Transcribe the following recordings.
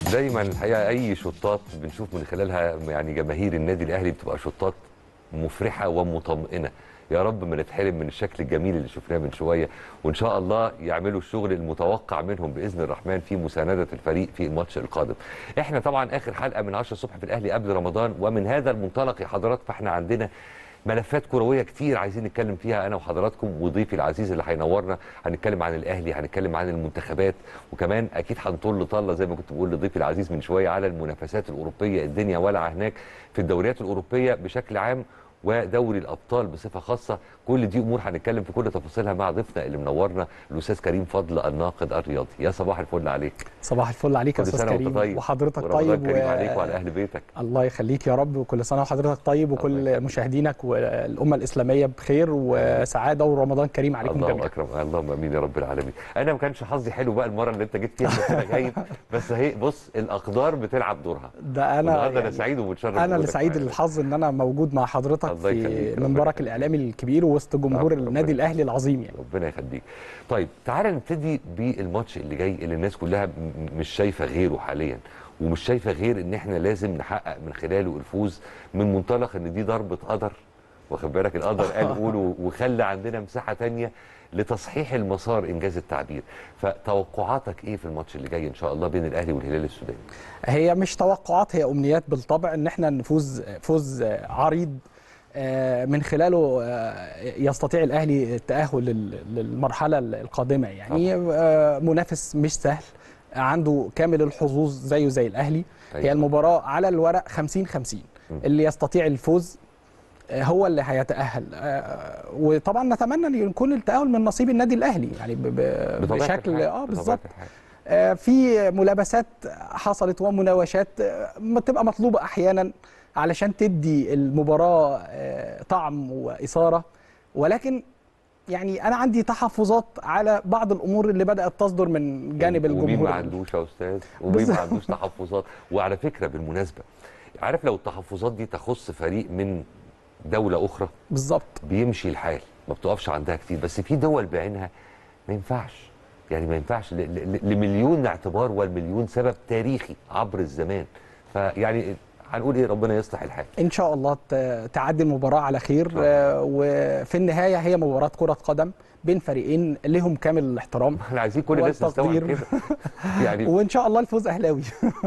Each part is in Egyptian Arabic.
دايما الحقيقه اي شوطات بنشوف من خلالها يعني جماهير النادي الاهلي بتبقى شوطات مفرحه ومطمئنه يا رب ما نتحرم من الشكل الجميل اللي شفناه من شويه وان شاء الله يعملوا الشغل المتوقع منهم باذن الرحمن في مسانده الفريق في الماتش القادم. احنا طبعا اخر حلقه من 10 الصبح في الاهلي قبل رمضان ومن هذا المنطلق يا حضرات فاحنا عندنا ملفات كرويه كتير عايزين نتكلم فيها انا وحضراتكم وضيفي العزيز اللي هينورنا هنتكلم عن الاهلي هنتكلم عن المنتخبات وكمان اكيد هنطل طله زي ما كنت بقول لضيفي العزيز من شويه على المنافسات الاوروبيه الدنيا ولعه هناك في الدوريات الاوروبيه بشكل عام ودوري الابطال بصفه خاصه كل دي امور هنتكلم في كل تفاصيلها مع ضيفنا اللي منورنا الاستاذ كريم فضل الناقد الرياضي يا صباح الفل عليك صباح الفل عليك يا كل استاذ سنه وانت كريم طيب وحضرتك ورمضان طيب كريم عليك وعلى اهل بيتك الله يخليك يا رب وكل سنه وحضرتك طيب الله وكل يخليك. مشاهدينك والامه الاسلاميه بخير وسعاده ورمضان كريم عليكم اللهم جميعا اكرم اللهم امين يا رب العالمين انا ما كانش حظي حلو بقى المره اللي انت جيت فيها بس انا جاي بس هي بص الاقدار بتلعب دورها ده انا النهارده انا يعني سعيد ومتشرف انا اللي بوجودك سعيد معانا. الحظ ان انا موجود مع حضرتك الله يخليك، في ربنا منبرك يخليك. الاعلامي الكبير وسط جمهور ربنا النادي يخليك. الاهلي العظيم يعني ربنا يخليك طيب تعالى نبتدي بالماتش اللي جاي اللي الناس كلها م- مش شايفه غيره حاليا ومش شايفه غير ان احنا لازم نحقق من خلاله الفوز من منطلق ان دي ضربه قدر واخد بالك القدر قال قوله وخلى عندنا مساحه تانية لتصحيح المسار انجاز التعبير فتوقعاتك ايه في الماتش اللي جاي ان شاء الله بين الاهلي والهلال السوداني هي مش توقعات هي امنيات بالطبع ان احنا نفوز فوز عريض آه، من خلاله آه، يستطيع الاهلي التاهل لل- للمرحله القادمه يعني آه، منافس مش سهل عنده كامل الحظوظ زيه زي الاهلي هي أيوة. المباراه على الورق 50 50 م. اللي يستطيع الفوز آه، هو اللي هيتاهل آه، وطبعا نتمنى ان يكون التاهل من نصيب النادي الاهلي يعني ب- ب- بطبيعة بشكل الحال، اه بطبيعة بالظبط الحال. آه، في ملابسات حصلت ومناوشات آه، بتبقى مطلوبه احيانا علشان تدي المباراه آه، طعم واثاره ولكن يعني انا عندي تحفظات على بعض الامور اللي بدات تصدر من جانب ومين ما الجمهور عندوش يا استاذ ومين بالظبط. ما عندوش تحفظات وعلى فكره بالمناسبه عارف لو التحفظات دي تخص فريق من دوله اخرى بالظبط بيمشي الحال ما بتقفش عندها كتير بس في دول بعينها ما ينفعش يعني ما ينفعش ل- ل- لمليون اعتبار والمليون سبب تاريخي عبر الزمان فيعني هنقول ايه ربنا يصلح الحال ان شاء الله ت- تعدي المباراه على خير شاء الله. آه، وفي النهايه هي مباراه كره قدم بين فريقين لهم كامل الاحترام احنا عايزين كل الناس تستوعب والتقدير. كده يعني وان شاء الله الفوز اهلاوي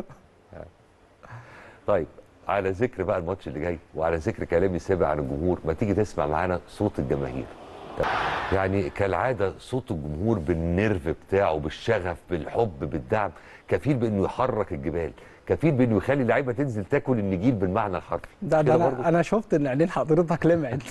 طيب على ذكر بقى الماتش اللي جاي وعلى ذكر كلامي السابق عن الجمهور ما تيجي تسمع معانا صوت الجماهير يعني كالعاده صوت الجمهور بالنرف بتاعه بالشغف بالحب بالدعم كفيل بانه يحرك الجبال كفيل بانه يخلي اللعيبه تنزل تاكل النجيل بالمعنى الحرفي ده, مش ده كده برضه؟ انا انا شفت ان عينين حضرتك لمعت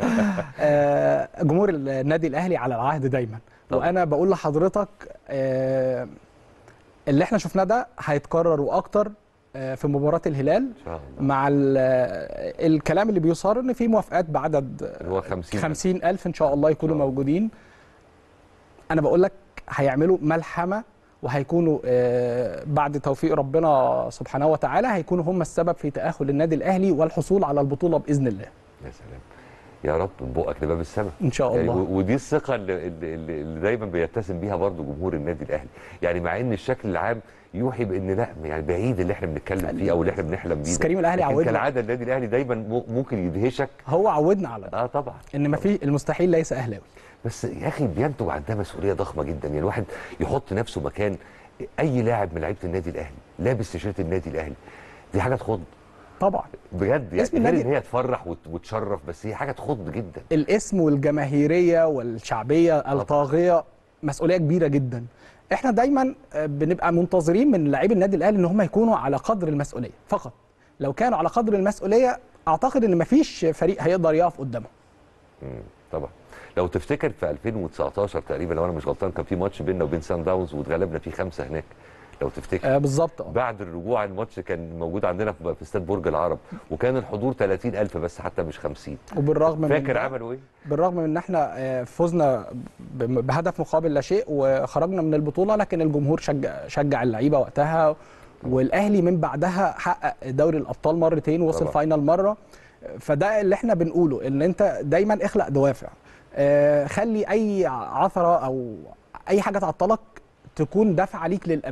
آه، جمهور النادي الاهلي على العهد دايما طبعا. وانا بقول لحضرتك آه، اللي احنا شفناه ده هيتكرر واكتر آه، في مباراه الهلال ان شاء الله مع ال- آه، الكلام اللي بيصار ان في موافقات بعدد اللي هو 50 50 ألف إن شاء الله يكونوا إن شاء الله. موجودين أنا بقول لك هيعملوا ملحمة وهيكونوا آه، بعد توفيق ربنا سبحانه وتعالى هيكونوا هم السبب في تأهل النادي الأهلي والحصول على البطولة بإذن الله يا سلام يا رب من بقك لباب السماء إن شاء يعني الله و- ودي الثقه اللي, اللي, اللي اللي دايما بيتسم بيها برضو جمهور النادي الاهلي يعني مع ان الشكل العام يوحي بان لا يعني بعيد اللي احنا بنتكلم فيه او اللي احنا بنحلم بيه بس ده. كريم الأهلي لكن عودنا كالعاده النادي الاهلي دايما م- ممكن يدهشك هو عودنا على ده اه طبعا إن ما في المستحيل ليس أهلاوي بس يا اخي بينتج عندها مسؤوليه ضخمه جدا يعني الواحد يحط نفسه مكان اي لاعب من لعيبه النادي الاهلي لابس تيشيرت النادي الاهلي دي حاجه تخض طبعا بجد اسم يعني غير النادي- ان هي تفرح وت- وتشرف بس هي حاجه تخض جدا الاسم والجماهيرية والشعبية الطاغية مسؤولية كبيرة جدا احنا دايما آه، بنبقى منتظرين من لاعبي النادي الاهلي ان هم يكونوا على قدر المسؤوليه فقط لو كانوا على قدر المسؤوليه اعتقد ان مفيش فريق هيقدر يقف قدامهم مم، طبعا لو تفتكر في 2019 تقريبا لو انا مش غلطان كان في ماتش بيننا وبين سان داونز واتغلبنا فيه خمسه هناك لو تفتكر آه بالظبط آه. بعد الرجوع الماتش كان موجود عندنا في في استاد برج العرب وكان الحضور 30000 بس حتى مش 50 وبالرغم من فاكر ده- عملوا ايه؟ بالرغم من ان احنا آه، فزنا ب- بهدف مقابل لا شيء وخرجنا من البطوله لكن الجمهور شجع شجع اللعيبه وقتها والاهلي من بعدها حقق دوري الابطال مرتين ووصل طبعا. فاينل مره فده اللي احنا بنقوله ان انت دايما اخلق دوافع آه، خلي اي عثره او اي حاجه تعطلك تكون دافعه ليك للامام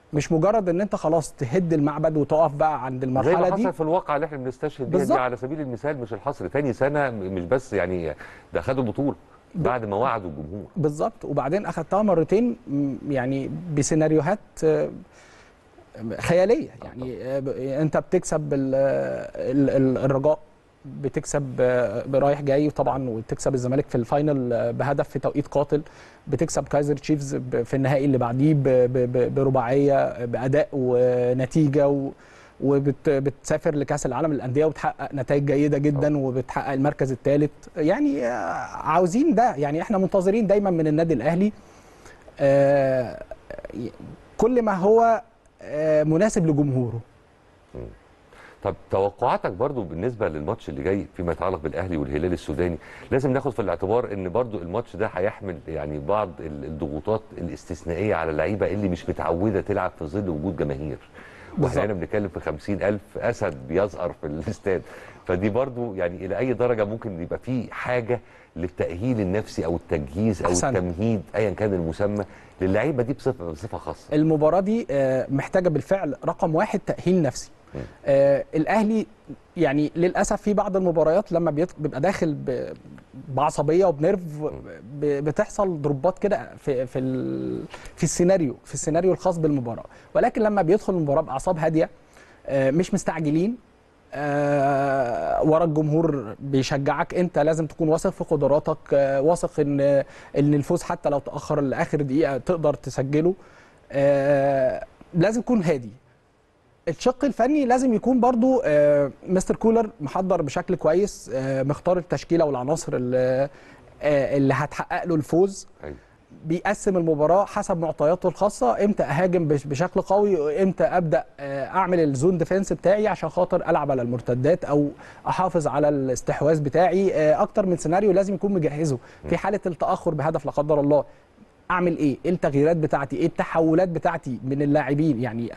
مش مجرد ان انت خلاص تهد المعبد وتقف بقى عند زي ما المرحله دي حصل في الواقع اللي احنا بنستشهد بيها دي بالظبط. على سبيل المثال مش الحصر تاني سنه م- مش بس يعني ده خدوا بطوله بعد ما وعدوا الجمهور بالظبط وبعدين اخدتها مرتين م، يعني بسيناريوهات آه، خياليه يعني آه، ب- انت بتكسب ال- ال- ال- الرجاء بتكسب آه، برايح جاي طبعا وتكسب الزمالك في الفاينل آه، بهدف في توقيت قاتل بتكسب كايزر تشيفز ب- في النهائي اللي بعديه ب- ب- ب- برباعيه باداء ونتيجه و وبتسافر لكاس العالم للانديه وتحقق نتائج جيده جدا وبتحقق المركز الثالث يعني آه، عاوزين ده يعني احنا منتظرين دايما من النادي الاهلي آه، كل ما هو آه، مناسب لجمهوره طب توقعاتك برضو بالنسبه للماتش اللي جاي فيما يتعلق بالاهلي والهلال السوداني لازم ناخد في الاعتبار ان برضو الماتش ده هيحمل يعني بعض ال- الضغوطات الاستثنائيه على اللعيبه اللي مش متعوده تلعب في ظل وجود جماهير بالظبط. واحنا هنا بنتكلم في خمسين ألف أسد بيزقر في الاستاد فدي برضو يعني إلى أي درجة ممكن يبقى في حاجة للتأهيل النفسي أو التجهيز أو أحسنت. التمهيد أيا كان المسمى للعيبة دي بصفة بصفة خاصة المباراه دي آه، محتاجه بالفعل رقم واحد تاهيل نفسي م. آه، الاهلي يعني للاسف في بعض المباريات لما بيت- بيبقى داخل ب- بعصبيه وبنرف ب- بتحصل ضربات كده في في ال- في السيناريو في السيناريو الخاص بالمباراه ولكن لما بيدخل المباراه باعصاب هاديه آه، مش مستعجلين آه، ورا الجمهور بيشجعك انت لازم تكون واثق في قدراتك آه، واثق ان ان الفوز حتى لو تاخر لاخر دقيقه تقدر تسجله آه، لازم تكون هادي الشق الفني لازم يكون برضو آه، مستر كولر محضر بشكل كويس آه، مختار التشكيله والعناصر اللي آه، اللي هتحقق له الفوز أيوة. بيقسم المباراه حسب معطياته الخاصه امتى اهاجم بش- بشكل قوي وامتى ابدا آه، اعمل الزون ديفense بتاعي عشان خاطر العب على المرتدات او احافظ على الاستحواذ بتاعي آه، اكتر من سيناريو لازم يكون مجهزه في حاله التاخر بهدف لا قدر الله اعمل ايه ايه التغييرات بتاعتي ايه التحولات بتاعتي من اللاعبين يعني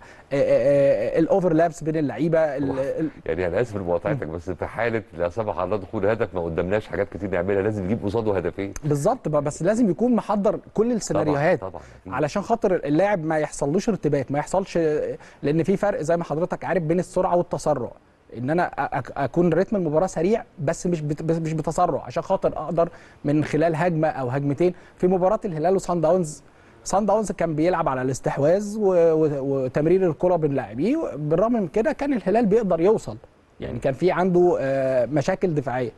الاوفرلابس بين اللعيبه ال- ال- يعني أنا آسف لمقاطعتك بس في حالة لا سمح الله دخول هدف ما قدامناش حاجات كتير نعملها لازم نجيب قصاده هدفين بالظبط بقى، بس لازم يكون محضر كل السيناريوهات طبعا طبعا أكيد. علشان خاطر اللاعب ما يحصلوش ارتباك ما يحصلش لان في فرق زي ما حضرتك عارف بين السرعه والتسرع ان انا أ- أ- اكون رتم المباراه سريع بس مش بت- بس مش بتسرع عشان خاطر اقدر من خلال هجمه او هجمتين في مباراه الهلال وصن داونز صن داونز كان بيلعب على الاستحواذ و- و- وتمرير الكره بين لاعبيه بالرغم من كده كان الهلال بيقدر يوصل يعني كان في عنده آه، مشاكل دفاعيه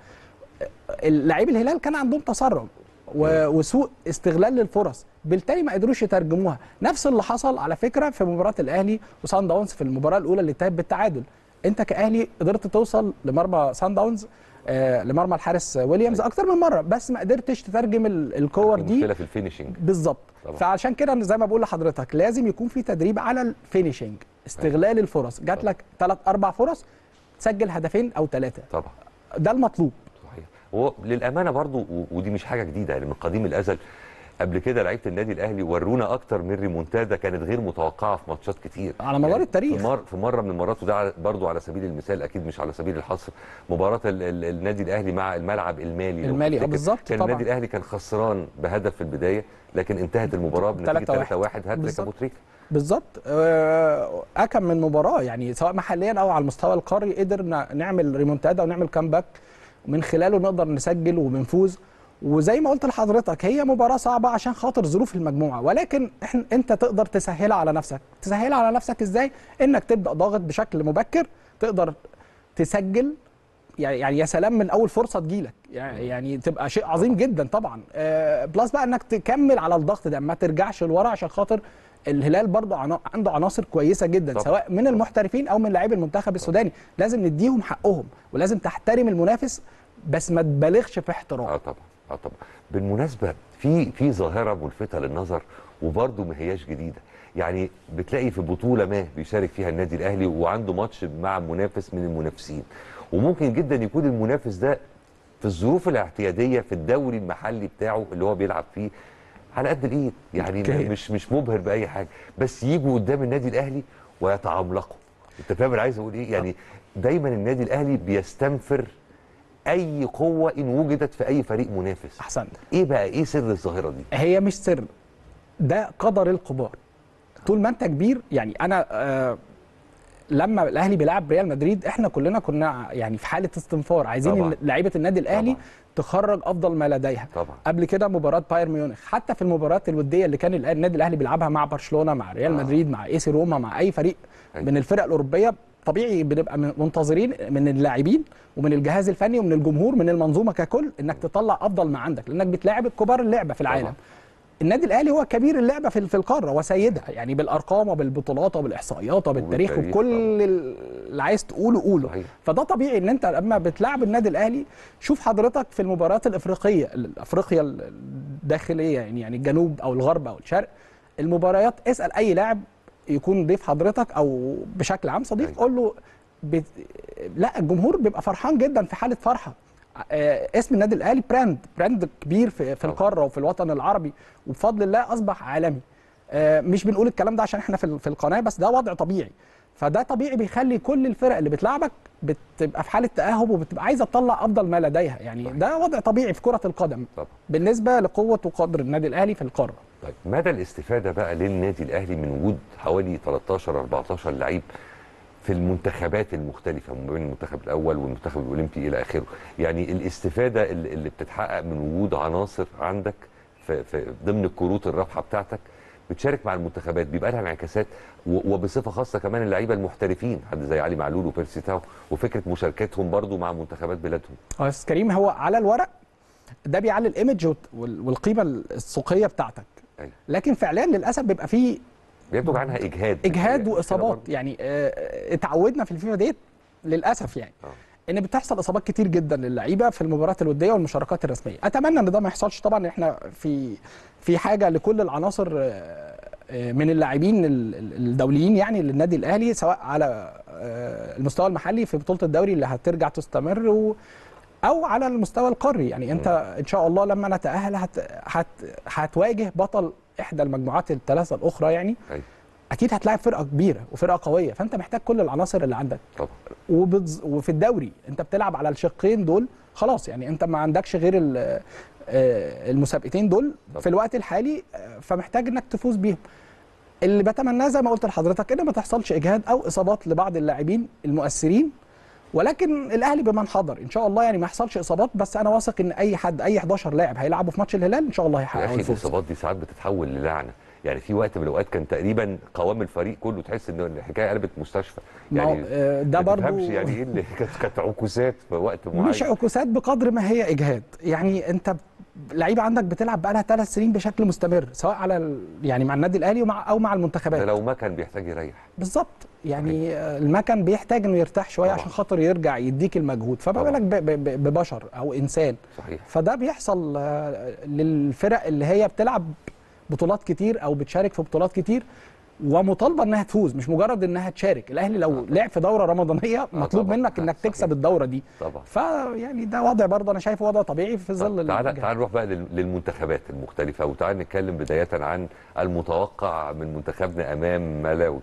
اللاعبي الهلال كان عندهم تسرع و- وسوء استغلال للفرص بالتالي ما قدروش يترجموها نفس اللي حصل على فكره في مباراه الاهلي وسان داونز في المباراه الاولى اللي انتهت بالتعادل انت كاهلي قدرت توصل لمرمى سان داونز آه لمرمى الحارس ويليامز اكتر من مره بس ما قدرتش تترجم ال- الكور دي المشكلة في الفينشنج بالظبط طبعا. فعشان كده أنا زي ما بقول لحضرتك لازم يكون في تدريب على الفينيشنج استغلال الفرص جات لك ثلاث اربع فرص تسجل هدفين او ثلاثه طبعا ده المطلوب صحيح هو للامانه برضو و- ودي مش حاجه جديده يعني من قديم الازل قبل كده لعيبه النادي الاهلي ورونا اكتر من ريمونتادا كانت غير متوقعه في ماتشات كتير على مدار التاريخ. في, مر في مره من المرات وده على- برضو على سبيل المثال اكيد مش على سبيل الحصر مباراه ال ال النادي الاهلي مع الملعب المالي لو المالي، آه تفتكر. بالظبط كان طبعا. النادي الاهلي كان خسران بهدف في البدايه لكن انتهت المباراه بنتيجه 3-1. 3-1 هاتريك بالظبط. ابو تريكه بالظبط آه، اكم من مباراه يعني سواء محليا او على المستوى القاري قدرنا نعمل ريمونتادا ونعمل كامباك من خلاله نقدر نسجل وبنفوز وزي ما قلت لحضرتك هي مباراه صعبه عشان خاطر ظروف المجموعه ولكن احنا انت تقدر تسهلها على نفسك تسهلها على نفسك ازاي انك تبدا ضاغط بشكل مبكر تقدر تسجل يعني يعني يا سلام من اول فرصه تجيلك يعني يعني تبقى شيء عظيم جدا طبعا آه، بلس بقى انك تكمل على الضغط ده ما ترجعش لورا عشان خاطر الهلال برضه عنا- عنده عناصر كويسه جدا طبعا. سواء من المحترفين او من لاعبي المنتخب السوداني لازم نديهم حقهم ولازم تحترم المنافس بس ما تبالغش في احترامه اه طبعا اه طبعا بالمناسبه في في ظاهره ملفته للنظر وبرضه ما هياش جديده يعني بتلاقي في بطوله ما بيشارك فيها النادي الاهلي وعنده ماتش مع منافس من المنافسين وممكن جدا يكون المنافس ده في الظروف الاعتياديه في الدوري المحلي بتاعه اللي هو بيلعب فيه على قد الايد يعني أوكي. مش مش مبهر باي حاجه بس يجوا قدام النادي الاهلي ويتعملقوا انت فاهم انا عايز اقول ايه يعني دايما النادي الاهلي بيستنفر اي قوه ان وجدت في اي فريق منافس احسنت ايه بقى ايه سر الظاهره دي هي مش سر ده قدر الكبار طول ما انت كبير يعني انا آه لما الاهلي بيلعب ريال مدريد احنا كلنا كنا يعني في حاله استنفار عايزين طبعاً. إن لعيبه النادي الاهلي طبعاً. تخرج افضل ما لديها طبعا قبل كده مباراه بايرن ميونخ حتى في المباريات الوديه اللي كان النادي الاهلي بيلعبها مع برشلونه مع ريال آه. مدريد مع اي سي روما مع اي فريق أيوة. من الفرق الاوروبيه طبيعي بنبقى من- منتظرين من اللاعبين ومن الجهاز الفني ومن الجمهور من المنظومه ككل انك تطلع افضل ما عندك لانك بتلاعب الكبار اللعبه في العالم طبعاً. النادي الاهلي هو كبير اللعبه في في القاره وسيدها يعني بالارقام وبالبطولات وبالاحصائيات وبالتاريخ وبالتاريخ وبكل اللي عايز تقوله قوله صحيح. فده طبيعي ان انت لما بتلعب النادي الاهلي شوف حضرتك في المباريات الافريقيه افريقيا الداخليه يعني يعني الجنوب او الغرب او الشرق المباريات اسال اي لاعب يكون ضيف حضرتك او بشكل عام صديق أيوة. قول له بت... لا الجمهور بيبقى فرحان جدا في حاله فرحه آه، اسم النادي الاهلي براند براند كبير في, في طبعا. القاره وفي الوطن العربي وبفضل الله اصبح عالمي آه، مش بنقول الكلام ده عشان احنا في ال- في القناه بس ده وضع طبيعي فده طبيعي بيخلي كل الفرق اللي بتلعبك بتبقى في حاله تاهب وبتبقى عايزه تطلع افضل ما لديها يعني صحيح. ده وضع طبيعي في كره القدم طبعا بالنسبه لقوه وقدر النادي الاهلي في القاره طيب مدى الاستفاده بقى للنادي الاهلي من وجود حوالي 13 14 لعيب في المنتخبات المختلفه ما بين المنتخب الاول والمنتخب الاولمبي الى اخره يعني الاستفاده اللي اللي بتتحقق من وجود عناصر عندك في, في ضمن الكروت الرابحه بتاعتك بتشارك مع المنتخبات بيبقى لها انعكاسات و- وبصفه خاصه كمان اللعيبه المحترفين حد زي علي معلول وبيرسي تاو وفكره مشاركتهم برضو مع منتخبات بلادهم اه يا استاذ كريم هو على الورق ده بيعلي الايمج وت- وال- والقيمه السوقيه بتاعتك أيوة. لكن فعليا للاسف بيبقى فيه بينتج عنها اجهاد اجهاد كده واصابات برضو. يعني آه، اتعودنا في الفيفا ديت للاسف يعني آه. ان بتحصل اصابات كتير جدا للعيبه في المباريات الوديه والمشاركات الرسميه اتمنى ان ده ما يحصلش طبعا احنا في في حاجه لكل العناصر آه، آه، من اللاعبين ال- ال- الدوليين يعني للنادي الاهلي سواء على آه، المستوى المحلي في بطوله الدوري اللي هترجع تستمر و او على المستوى القاري يعني انت ان شاء الله لما نتاهل هت هت هتواجه بطل احدى المجموعات الثلاثه الاخرى يعني أيوة. اكيد هتلاعب فرقه كبيره وفرقه قويه فانت محتاج كل العناصر اللي عندك طبعا وبتز... وفي الدوري انت بتلعب على الشقين دول خلاص يعني انت ما عندكش غير ال- آه، المسابقتين دول طبعا. في الوقت الحالي آه، فمحتاج انك تفوز بيهم اللي بتمناه زي ما قلت لحضرتك ان ما تحصلش اجهاد او اصابات لبعض اللاعبين المؤثرين ولكن الاهلي بمن حضر ان شاء الله يعني ما يحصلش اصابات بس انا واثق ان اي حد اي 11 لاعب هيلعبوا في ماتش الهلال ان شاء الله يا هيحققوا اخي الفوز الاصابات دي ساعات بتتحول للعنه يعني في وقت من الاوقات كان تقريبا قوام الفريق كله تحس ان الحكايه قلبت مستشفى ما هو، يعني آه، ده ما برضو تفهمش يعني ايه اللي كانت كانت عكوسات في وقت معين مش عكوسات بقدر ما هي اجهاد يعني انت ب- لعيبه عندك بتلعب بقى لها ثلاث سنين بشكل مستمر سواء على ال... يعني مع النادي الاهلي ومع او مع ده المنتخبات لو ما كان بيحتاج يريح بالظبط يعني آه، المكن بيحتاج انه يرتاح شويه طبعا. عشان خاطر يرجع يديك المجهود فما طبعا. بالك ب- ب- ببشر او انسان صحيح فده بيحصل آه، للفرق اللي هي بتلعب بطولات كتير او بتشارك في بطولات كتير ومطالبه انها تفوز مش مجرد انها تشارك الاهلي لو آه. لعب في دوره رمضانيه مطلوب طبعا. منك انك صحيح. تكسب الدوره دي طبعا فيعني ده وضع برضه انا شايفه وضع طبيعي في ظل طب تعال الإجهاد. تعال نروح بقى لل- للمنتخبات المختلفه وتعال نتكلم بدايه عن المتوقع من منتخبنا امام ملاوي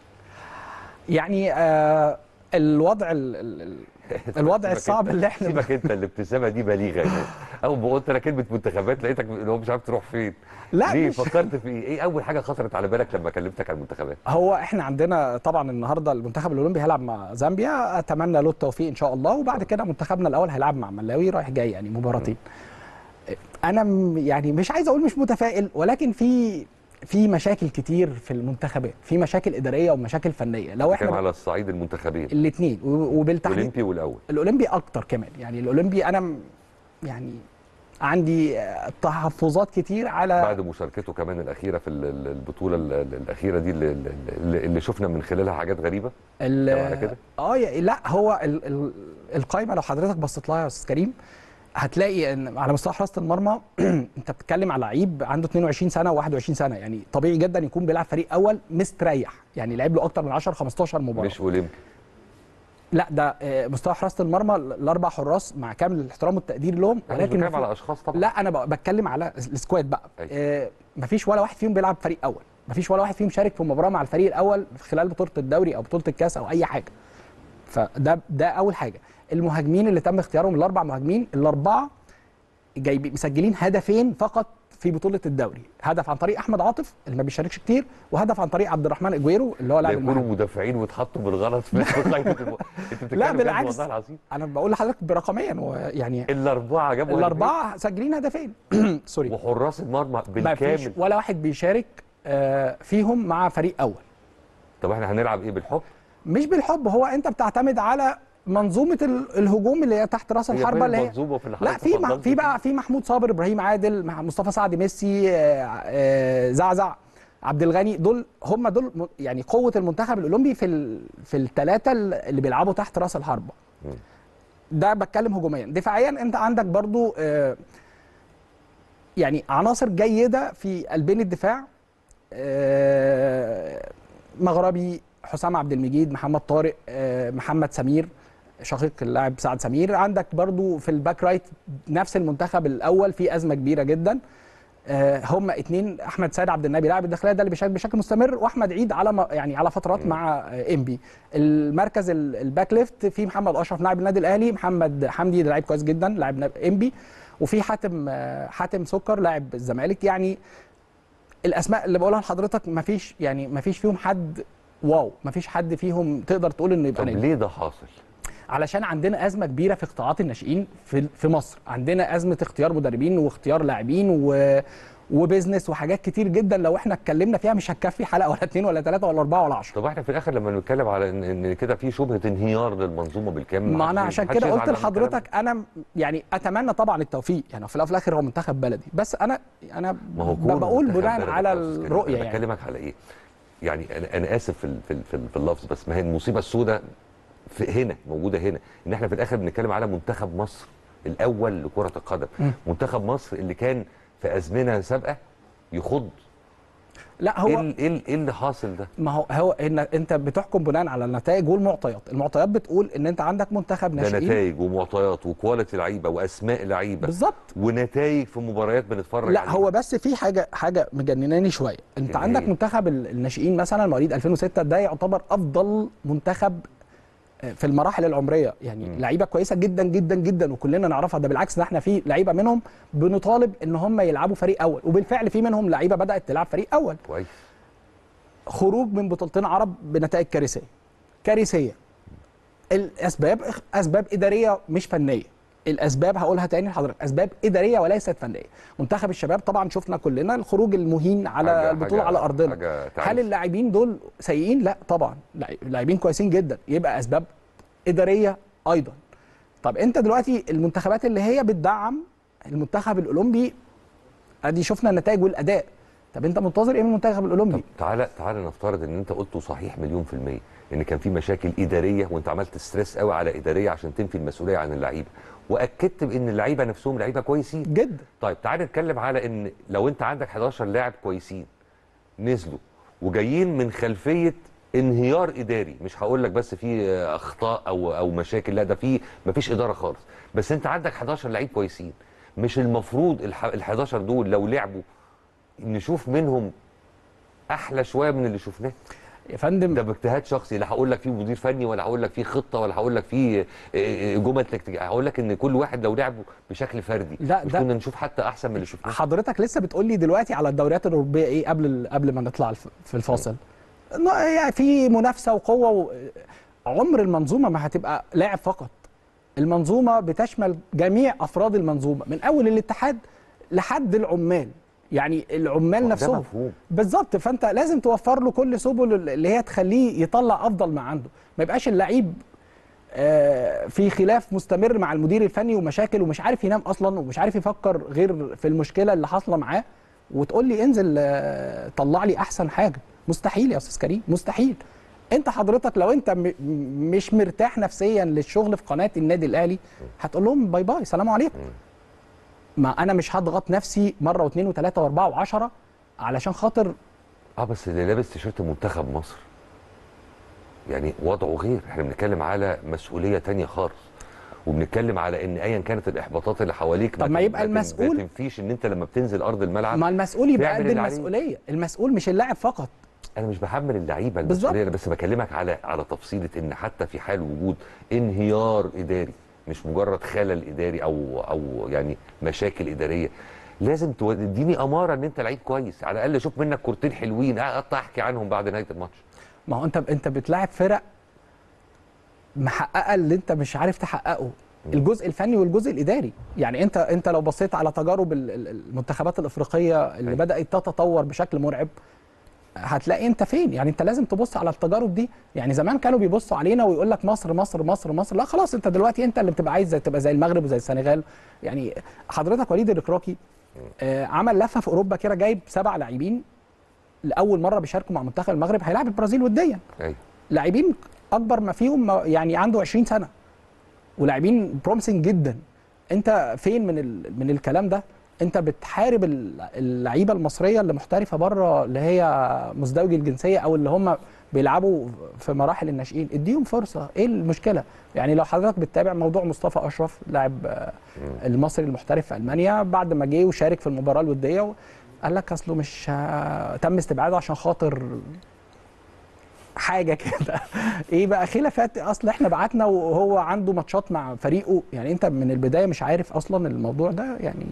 يعني آه الوضع ال ال الوضع سيبك الصعب انت- اللي احنا سيبك انت الابتسامه دي بليغه يعني. اول ما قلت انا كلمه منتخبات لقيتك اللي هو مش عارف تروح فين لا ليه مش فكرت في ايه ايه اول حاجه خطرت على بالك لما كلمتك عن المنتخبات هو احنا عندنا طبعا النهارده المنتخب الاولمبي هيلعب مع زامبيا اتمنى له التوفيق ان شاء الله وبعد كده منتخبنا الاول هيلعب مع ملاوي رايح جاي يعني مباراتين انا م- يعني مش عايز اقول مش متفائل ولكن في في مشاكل كتير في المنتخبات في مشاكل اداريه ومشاكل فنيه لو كان احنا على الصعيد المنتخبين الاثنين وبالتحديد الاولمبي والاول الاولمبي اكتر كمان يعني الاولمبي انا م- يعني عندي آه، تحفظات كتير على بعد مشاركته كمان الاخيره في ال- ال- البطوله ال- ال- الاخيره دي اللي, اللي اللي شفنا من خلالها حاجات غريبه ال- كلام على كده؟ اه يا- لا هو ال ال القايمه لو حضرتك بصيت لها يا استاذ كريم هتلاقي ان على مستوى حراسه المرمى انت بتتكلم على لعيب عنده 22 سنه و21 سنه يعني طبيعي جدا يكون بيلعب فريق اول مستريح يعني لعب له اكتر من 10 15 مباراه مش اولمبي لا ده آه، مستوى حراسه المرمى الاربع حراس مع كامل الاحترام والتقدير لهم انا مش ولكن بتكلم مفهوم- على اشخاص طبعا لا انا ب- بتكلم على السكواد بقى أيوة. آه مفيش ولا واحد فيهم بيلعب فريق اول مفيش ولا واحد فيهم شارك في مباراه مع الفريق الاول في خلال بطوله الدوري او بطوله الكاس او اي حاجه فده ده اول حاجه المهاجمين اللي تم اختيارهم الاربع مهاجمين الاربعه جايبين مسجلين هدفين فقط في بطوله الدوري هدف عن طريق احمد عاطف اللي ما بيشاركش كتير وهدف عن طريق عبد الرحمن اجويرو اللي هو لا لاعب يكونوا المحل مدافعين واتحطوا بالغلط في في قائمه الم... انت بتتكلم بجد بالعكس. والله العظيم انا بقول لحضرتك برقميا ويعني الاربعه جابوا الاربعه سجلين هدفين هدفين، سوري وحراس المرمى ما فيش بالكامل ولا واحد بيشارك آه، فيهم مع فريق اول طب احنا هنلعب ايه بالحب؟ مش بالحب هو انت بتعتمد على منظومه ال- الهجوم اللي هي تحت راس هي الحربه باين اللي هي منظومه في اللي لا حضرتك في مع- اتفضلت في فيه. بقى في محمود صابر ابراهيم عادل مع مصطفى سعد ميسي آه، آه، زعزع عبد الغني دول هم دول م- يعني قوه المنتخب الاولمبي في ال في الثلاثه اللي بيلعبوا تحت راس الحربه مم. ده بتكلم هجوميا دفاعيا انت عندك برضو آه، يعني عناصر جيده في قلبين الدفاع آه، مغربي حسام عبد المجيد محمد طارق آه، محمد سمير شقيق اللاعب سعد سمير عندك برضو في الباك رايت نفس المنتخب الاول في ازمه كبيره جدا آه، هم اتنين احمد سيد عبد النبي لاعب الداخليه ده اللي بيشارك بشكل مستمر واحمد عيد على م- يعني على فترات مع آه، انبي المركز ال- الباك ليفت في محمد اشرف لاعب النادي الاهلي محمد حمدي ده لعيب كويس جدا لاعب نا- انبي وفي حاتم آه، حاتم سكر لاعب الزمالك يعني الاسماء اللي بقولها لحضرتك مفيش يعني مفيش فيهم حد واو مفيش حد فيهم تقدر تقول انه يبقى طب نجم ليه ده حاصل؟ علشان عندنا ازمه كبيره في قطاعات الناشئين في في مصر عندنا ازمه اختيار مدربين واختيار لاعبين و وبزنس وحاجات كتير جدا لو احنا اتكلمنا فيها مش هتكفي حلقه ولا اتنين ولا تلاته ولا اربعه ولا عشره طب احنا في الاخر لما بنتكلم على ان, إن كده في شبهه انهيار للمنظومه بالكامل ما انا محدش- عشان محدش كده يزعل قلت على الكلام ده. لحضرتك انا يعني اتمنى طبعا التوفيق يعني في الأول وفي الاخر هو منتخب بلدي بس انا انا ما هو ب- كون بقول منتخب بناء بلدك على يا أستاذ كريم، الرؤيه انا يعني بكلمك على ايه؟ يعني انا انا اسف في ال- في ال- في ال- في اللفظ بس ما هي المصيبه السوداء في هنا موجوده هنا ان احنا في الاخر بنتكلم على منتخب مصر الاول لكره القدم م. منتخب مصر اللي كان في ازمنه سابقه يخض لا ايه هو ال- ايه ال- إيه اللي حاصل ده؟ ما هو هو إن انت بتحكم بناء على النتائج والمعطيات المعطيات بتقول ان انت عندك منتخب ده ناشئين نتائج ومعطيات وكواليتي لعيبه واسماء لعيبه بالظبط ونتائج في مباريات بنتفرج لا عليها. هو بس في حاجه حاجه مجنناني شويه انت اللي عندك هي؟ منتخب ال- الناشئين مثلا مواليد 2006 ده يعتبر افضل منتخب آه، في المراحل العمريه يعني مم. لعيبه كويسه جدا جدا جدا وكلنا نعرفها ده بالعكس ده احنا في لعيبه منهم بنطالب ان هم يلعبوا فريق اول وبالفعل في منهم لعيبه بدات تلعب فريق اول كويس خروج من بطولتين عرب بنتائج كارثيه كارثيه الاسباب اسباب اداريه مش فنيه الاسباب هقولها تاني لحضرتك اسباب اداريه وليست فنيه منتخب الشباب طبعا شفنا كلنا الخروج المهين على حاجة- البطوله حاجة- على ارضنا حاجة هل تعيس. اللاعبين دول سيئين لا طبعا لاعب- لاعبين كويسين جدا يبقى اسباب اداريه ايضا طب انت دلوقتي المنتخبات اللي هي بتدعم المنتخب الاولمبي ادي شفنا النتائج والاداء طب انت منتظر ايه من المنتخب طب الاولمبي تعالى تعالى نفترض ان انت قلته صحيح مليون في المية ان كان في مشاكل ادارية وانت عملت ستريس قوي على ادارية عشان تنفي المسؤولية عن اللعيبة واكدت بان اللعيبة نفسهم لعيبة كويسين جدا طيب تعالى نتكلم على ان لو انت عندك 11 لاعب كويسين نزلوا وجايين من خلفية انهيار اداري مش هقول لك بس في آه، اخطاء او او مشاكل لا ده في مفيش اداره خالص بس انت عندك 11 لعيب كويسين مش المفروض ال 11 دول لو لعبوا نشوف منهم احلى شويه من اللي شفناه يا فندم ده باجتهاد شخصي لا هقول لك فيه مدير فني ولا هقول لك فيه خطه ولا هقول لك فيه آه، آه، جمل تكتيكيه هقول لك ان كل واحد لو لعبه بشكل فردي لا، مش ده- كنا نشوف حتى احسن من اللي شفناه حضرتك لسه بتقول لي دلوقتي على الدوريات الاوروبيه ايه قبل قبل ما نطلع الف- في الفاصل إنه يعني في منافسه وقوه و... عمر المنظومه ما هتبقى لاعب فقط المنظومه بتشمل جميع افراد المنظومه من اول الاتحاد لحد العمال يعني العمال ده نفسهم مفهوم بالظبط فانت لازم توفر له كل سبل اللي هي تخليه يطلع افضل ما عنده ما يبقاش اللعيب آه، في خلاف مستمر مع المدير الفني ومشاكل ومش عارف ينام اصلا ومش عارف يفكر غير في المشكله اللي حاصله معاه وتقول لي انزل آه، طلع لي احسن حاجه مستحيل يا استاذ كريم مستحيل انت حضرتك لو انت م- م- مش مرتاح نفسيا للشغل في قناه النادي الاهلي هتقول لهم باي باي سلام عليكم ما انا مش هضغط نفسي مره واثنين وثلاثه واربعه وعشره علشان خاطر اه بس اللي لابس تيشيرت منتخب مصر يعني وضعه غير احنا بنتكلم على مسؤوليه تانية خالص وبنتكلم على ان ايا كانت الاحباطات اللي حواليك طب ما تن- يبقى تن- المسؤول- ما تنفيش ان انت لما بتنزل ارض الملعب ما المسؤول يبقى تعمل قد اللي عليه. المسؤوليه المسؤول مش اللاعب فقط انا مش بحمل اللعيبه بالظبط. المسؤوليه انا بس بكلمك على على تفصيله ان حتى في حال وجود انهيار اداري مش مجرد خلل اداري او او يعني مشاكل اداريه لازم تديني اماره ان انت لعيب كويس على الاقل اشوف منك كورتين حلوين اقطع احكي عنهم بعد نهايه الماتش ما هو انت انت بتلاعب فرق محققه اللي انت مش عارف تحققه الجزء الفني والجزء الاداري يعني انت انت لو بصيت على تجارب ال- ال- المنتخبات الافريقيه اللي أيوة. بدات تتطور بشكل مرعب هتلاقي انت فين يعني انت لازم تبص على التجارب دي يعني زمان كانوا بيبصوا علينا ويقول لك مصر مصر مصر مصر لا خلاص انت دلوقتي انت اللي بتبقى عايز زي- تبقى زي المغرب وزي السنغال يعني حضرتك وليد الركراكي آه، عمل لفه في اوروبا كده جايب سبع لاعبين لاول مره بيشاركوا مع منتخب المغرب هيلاعب البرازيل وديا ايوه لاعبين اكبر ما فيهم ما- يعني عنده 20 سنه ولاعبين بروميسنج جدا انت فين من ال... من الكلام ده انت بتحارب ال- اللعيبه المصريه اللي محترفه بره اللي هي مزدوجي الجنسيه او اللي هم بيلعبوا في مراحل الناشئين اديهم فرصه ايه المشكله يعني لو حضرتك بتتابع موضوع مصطفى اشرف لاعب آه، المصري المحترف في المانيا بعد ما جه وشارك في المباراه الوديه قال لك اصله مش آه، تم استبعاده عشان خاطر حاجه كده ايه بقى خلافات اصل احنا بعتنا وهو عنده ماتشات مع فريقه يعني انت من البدايه مش عارف اصلا الموضوع ده يعني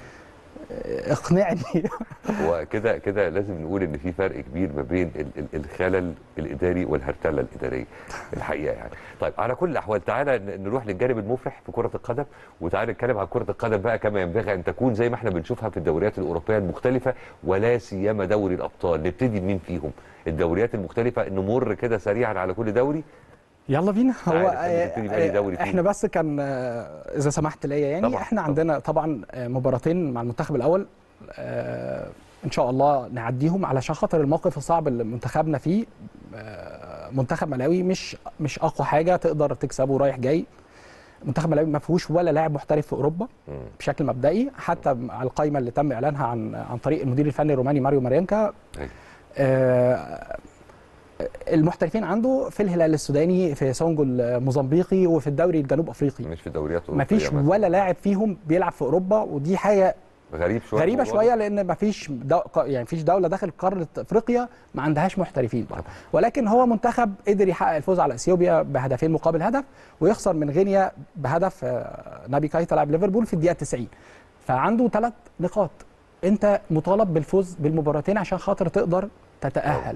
آه، اقنعني هو كده كده لازم نقول ان في فرق كبير ما بين ال- ال- الخلل الاداري والهرتله الاداريه الحقيقه يعني طيب على كل الاحوال تعالى ن- نروح للجانب المفرح في كره القدم وتعالى نتكلم عن كره القدم بقى كما ينبغي ان تكون زي ما احنا بنشوفها في الدوريات الاوروبيه المختلفه ولا سيما دوري الابطال نبتدي بمين فيهم الدوريات المختلفه نمر كده سريعا على كل دوري يلا بينا هو تعالى خلينا نبتدي بأي دوري فيه. احنا بس كان آه، اذا سمحت ليا يعني طبعاً، احنا طبعاً. عندنا طبعا آه، مباراتين مع المنتخب الاول آه، ان شاء الله نعديهم علشان خاطر الموقف الصعب اللي منتخبنا فيه آه، منتخب ملاوي مش مش اقوى حاجه تقدر تكسبه رايح جاي منتخب ملاوي ما فيهوش ولا لاعب محترف في اوروبا مم. بشكل مبدئي حتى على القائمه اللي تم اعلانها عن عن طريق المدير الفني الروماني ماريو مارينكا أيوة. آه، المحترفين عنده في الهلال السوداني في سونجو الموزمبيقي وفي الدوري الجنوب افريقي مش في الدوريات ما فيش الأوروبية مثلاً. ولا لاعب فيهم بيلعب في اوروبا ودي حاجه غريب شويه غريبه الموضوع ده. شويه لان ما فيش دو... يعني فيش دوله داخل قاره افريقيا ما عندهاش محترفين طبعاً. ولكن هو منتخب قدر يحقق الفوز على اثيوبيا بهدفين مقابل هدف ويخسر من غينيا بهدف آه، نابي كايتا لاعب ليفربول في الدقيقه 90 فعنده ثلاث نقاط انت مطالب بالفوز بالمباراتين عشان خاطر تقدر تتاهل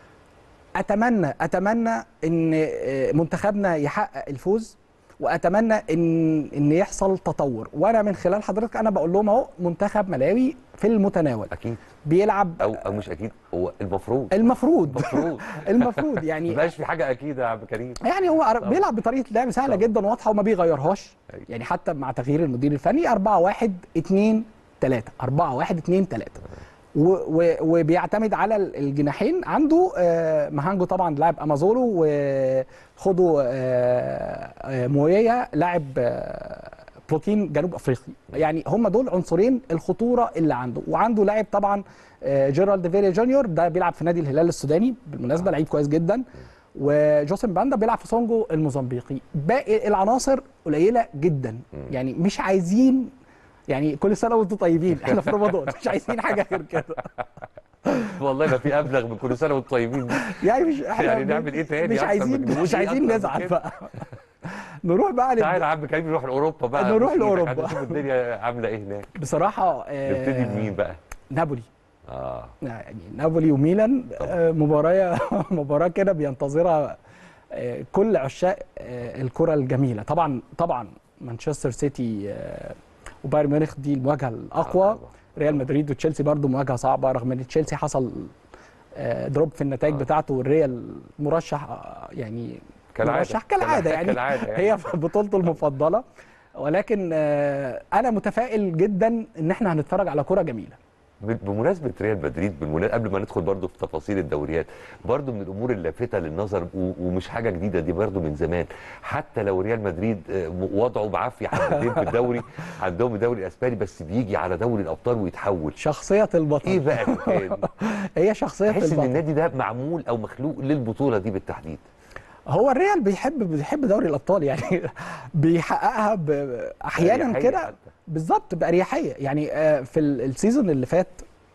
اتمنى اتمنى ان آه، منتخبنا يحقق الفوز واتمنى ان ان يحصل تطور وانا من خلال حضرتك انا بقول لهم اهو منتخب ملاوي في المتناول اكيد بيلعب او او مش اكيد هو المفروض المفروض المفروض المفروض ما يعني بقاش في حاجه اكيده يا عم كريم يعني هو عر- بيلعب بطريقه لعب سهله طبعا. جدا واضحه وما بيغيرهاش أيوة. يعني حتى مع تغيير المدير الفني 4 1 2 3 4 1 2 3 و- و- وبيعتمد على ال- الجناحين عنده آه، مهانجو طبعا لاعب امازولو وخدوا آه، آه، مويا لاعب آه، بروتين جنوب افريقي يعني هم دول عنصرين الخطوره اللي عنده وعنده لاعب طبعا آه، جيرالد فيري جونيور ده بيلعب في نادي الهلال السوداني بالمناسبه لعيب كويس جدا وجوسن باندا بيلعب في سونجو الموزمبيقي باقي العناصر قليله جدا يعني مش عايزين يعني كل سنه وانتم طيبين احنا في رمضان مش عايزين حاجه غير كده والله ما في ابلغ من كل سنه وانتم طيبين يعني مش احنا يعني نعمل إيه تاني مش أكتر عايزين من كده؟ مش إيه عايزين أكتر من نزعل كده؟ بقى نروح بقى لل- تعالى يا عم كريم نروح لاوروبا بقى نروح نشوف لأوروبا. هنشوف الدنيا عامله ايه هناك بصراحه آه، نبتدي بمين بقى نابولي اه يعني نابولي وميلان آه، مباراه مباراه كده بينتظرها آه، كل عشاق آه، الكره الجميله طبعا طبعا مانشستر سيتي آه، وبايرن ميونخ دي المواجهه الاقوى آه، ريال مدريد وتشيلسي برضو مواجهه صعبه رغم ان تشيلسي حصل آه، دروب في النتائج آه. بتاعته والريال مرشح آه، يعني كالعاده مرشح كالعاده يعني كالعاده يعني هي بطولته المفضله ولكن آه، انا متفائل جدا ان احنا هنتفرج على كره جميله ب- بمناسبه ريال مدريد بالمنا- قبل ما ندخل برضو في تفاصيل الدوريات برضو من الامور اللافته للنظر و- ومش حاجه جديده دي برضو من زمان حتى لو ريال مدريد آه، م- وضعه بعافيه حبتين في الدوري عندهم الدوري الاسباني بس بيجي على دوري الابطال ويتحول شخصيه البطل ايه بقى الحكايه دي؟ هي شخصيه تحس ان البطل النادي ده معمول او مخلوق للبطوله دي بالتحديد هو الريال بيحب بيحب دوري الابطال يعني بيحققها ب- احيانا أريحية كده حتى. بالظبط باريحيه يعني آه، في ال- السيزون اللي فات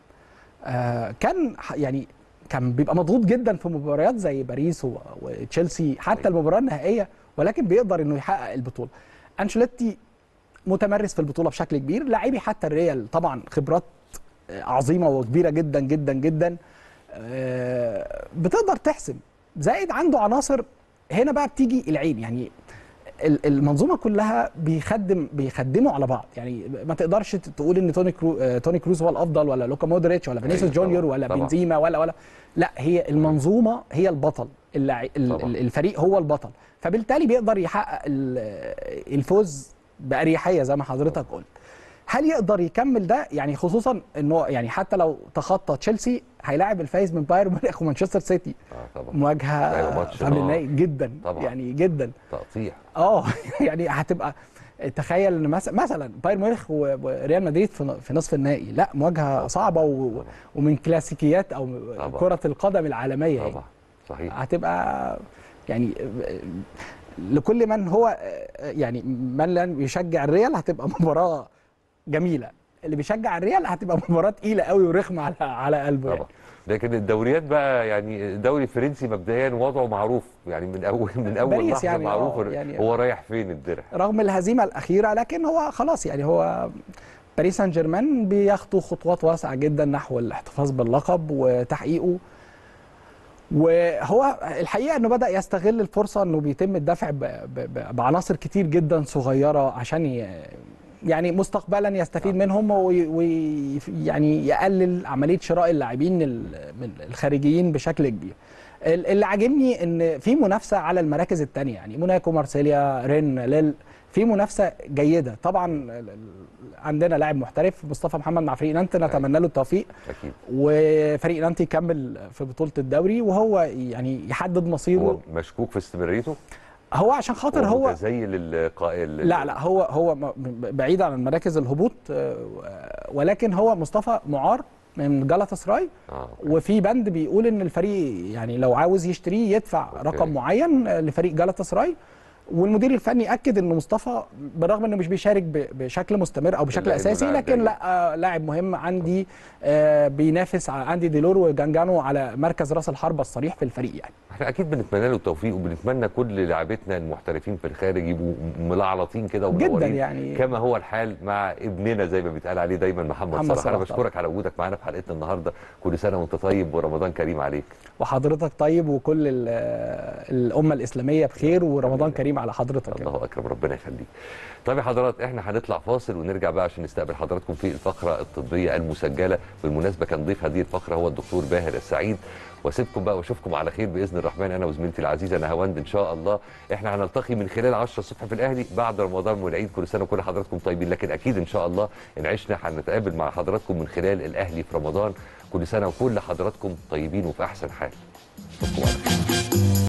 آه، كان ح- يعني كان بيبقى مضغوط جدا في مباريات زي باريس و- وتشيلسي حتى أيوة. المباراه النهائيه ولكن بيقدر انه يحقق البطوله انشيلوتي متمرس في البطوله بشكل كبير لاعبي حتى الريال طبعا خبرات آه، عظيمه وكبيره جدا جدا جدا آه، بتقدر تحسم زائد عنده عناصر هنا بقى بتيجي العين يعني ال- المنظومه كلها بيخدم بيخدموا على بعض يعني ما تقدرش ت- تقول ان توني كرو آه، توني كروز هو الافضل ولا لوكا مودريتش ولا فينيسيوس أيوة جونيور طبعاً، ولا طبعاً. بنزيما ولا ولا لا هي المنظومه هي البطل اللع... ال- طبعاً. ال- الفريق هو البطل فبالتالي بيقدر يحقق ال- الفوز باريحيه زي ما حضرتك قلت هل يقدر يكمل ده يعني خصوصا انه يعني حتى لو تخطى تشيلسي هيلاعب الفايز من بايرن ميونخ ومانشستر سيتي اه طبعا مواجهه أيوة، ماتش في قبل نار. النهائي جدا طبعاً. يعني جدا تقطيع اه يعني هتبقى تخيل ان مثلا مثلا بايرن ميونخ و- وريال مدريد في في نصف النهائي لا مواجهه صعبه و... طبعاً. ومن كلاسيكيات او طبعاً. كره القدم العالميه يعني. طبعا صحيح هتبقى يعني لكل من هو يعني من لن يشجع الريال هتبقى مباراه جميله اللي بيشجع الريال هتبقى مباراه تقيله قوي ورخمه على على قلبه طبعا يعني. لكن الدوريات بقى يعني الدوري الفرنسي مبدئيا وضعه معروف يعني من اول من اول باريس لحظه يعني، معروف آه، يعني- هو رايح فين الدرع رغم الهزيمه الاخيره لكن هو خلاص يعني هو باريس سان جيرمان بيخطو خطوات واسعه جدا نحو الاحتفاظ باللقب وتحقيقه وهو الحقيقه انه بدا يستغل الفرصه انه بيتم الدفع ب- ب- ب- بعناصر كتير جدا صغيره عشان ي- يعني مستقبلا يستفيد منهم ويعني يقلل عمليه شراء اللاعبين ال- من الخارجيين بشكل كبير ال- اللي عاجبني ان في منافسه على المراكز الثانيه يعني موناكو مارسيليا رين ليل في منافسه جيده طبعا ال- ال- عندنا لاعب محترف مصطفى محمد مع فريق نانت نتمنى له التوفيق اكيد وفريق نانت يكمل في بطوله الدوري وهو يعني يحدد مصيره هو مشكوك في استمراريته هو عشان خاطر هو متزيل القائل لا لا هو هو م- بعيد عن مراكز الهبوط آه، ولكن هو مصطفى معار من جالاتا سراي اه وفي بند بيقول ان الفريق يعني لو عاوز يشتريه يدفع أوكي. رقم معين آه، لفريق جالاتا سراي والمدير الفني اكد ان مصطفى بالرغم انه مش بيشارك ب- بشكل مستمر او بشكل إلا إنه اساسي لاعب لكن جيد. لا آه، لاعب مهم عندي آه، بينافس على اندي ديلور وجانجانو على مركز راس الحربه الصريح في الفريق يعني احنا اكيد بنتمنى له التوفيق وبنتمنى كل لاعبتنا المحترفين في الخارج يبقوا ملعلطين كده جدا ومنورين يعني كما هو الحال مع ابننا زي ما بيتقال عليه دايما محمد, محمد صلاح انا صلاح بشكرك على وجودك معانا في حلقتنا النهارده كل سنه وانت طيب ورمضان كريم عليك وحضرتك طيب وكل ال- آه، الامه الاسلاميه بخير ورمضان كريم على حضرتك يعني. الله اكرم ربنا يخليك طيب يا حضرات احنا هنطلع فاصل ونرجع بقى عشان نستقبل حضراتكم في الفقره الطبيه المسجله بالمناسبه كان ضيف هذه الفقره هو الدكتور باهر السعيد واسيبكم بقى واشوفكم على خير باذن الرحمن انا وزميلتي العزيزه نهاوند ان شاء الله احنا هنلتقي من خلال 10 الصبح في الاهلي بعد رمضان والعيد كل سنه وكل حضراتكم طيبين لكن اكيد ان شاء الله ان عشنا هنتقابل مع حضراتكم من خلال الاهلي في رمضان كل سنه وكل حضراتكم طيبين وفي احسن حال اشوفكم على خير